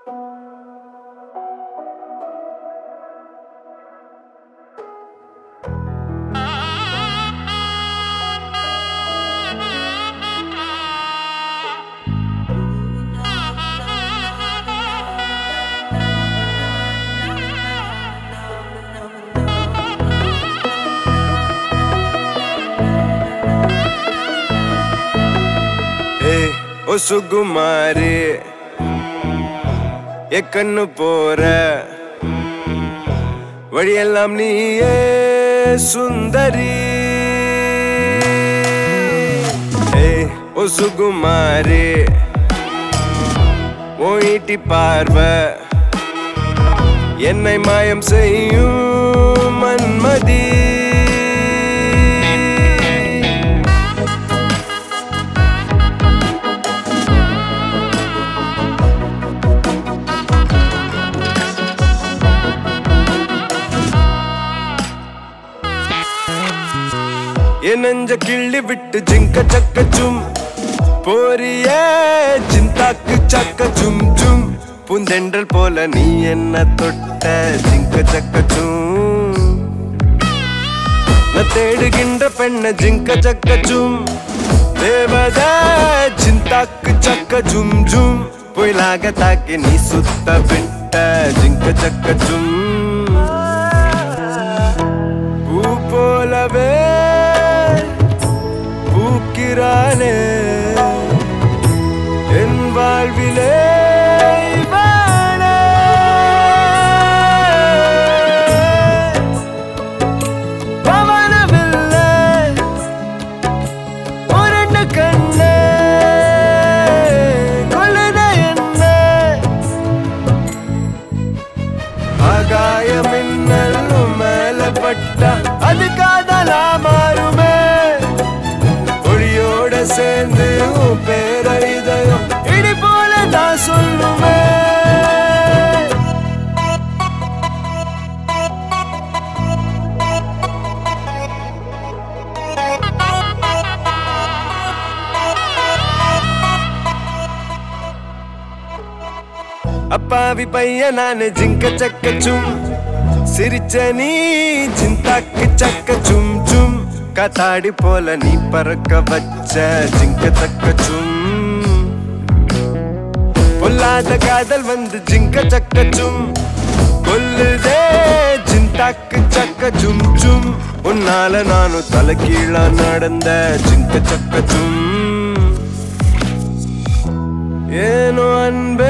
ஏய் ஓ சுகுமாரி எ கண்ணு போற வழியெல்லாம் நீயே சுந்தரி ஏய் ஓ சுகுமாரி ஓ ஈட்டி பார்வை என்னை மாயம் செய்யும் மன்மதி என் நெஞ்ச கிள்ளி விட்டு ஜிங்க சக்க ஜும் போறிய ஜிந்தாக்கு சக்க ஜும் ஜும் பூந்தென்றல் போல நீ என்ன தொட்ட ஜிங்க சக்க ஜும் நான் தேடுகின்ற பெண்ண ஜிங்க சக்க ஜும் தேவத ஜிந்தாக்கு சக்க ஜும் ஜும் பொயிலாக தாக்கி நீ சுத்த விட்ட ஜிங்க சக்க ஜும் பூ போலவே பூக்கிறானே என் வாழ்விலே இவனே. பவனமில்லை, உருண்டு கண்ணே, கொல்லுதே என்னை. ஆகாய மின்னல் மேல பட்டா அது காதலா மாறுமே ஒளியோட சேர்ந்து உன் பேர இதயம் இடி போல நான் சொல்லுமே அப்பாவி பையன் நானு ஜிங்க சக்க சும் சிரிச்ச நீ ஜிந்தாக்கு சக்க சும் சும் காத்தாடி போல நீ பறக்க வச்ச ஜிங்க சக்க சும் பொல்லாத காதல் வந்து ஜிங்க சக்க சும் கொல்லுதே ஜிந்தாக்கு சக்க சும் சும் உன்னால நானும் தலை கீழா நடந்த ஜிங்க சக்க சும் ஏனோ அன்பே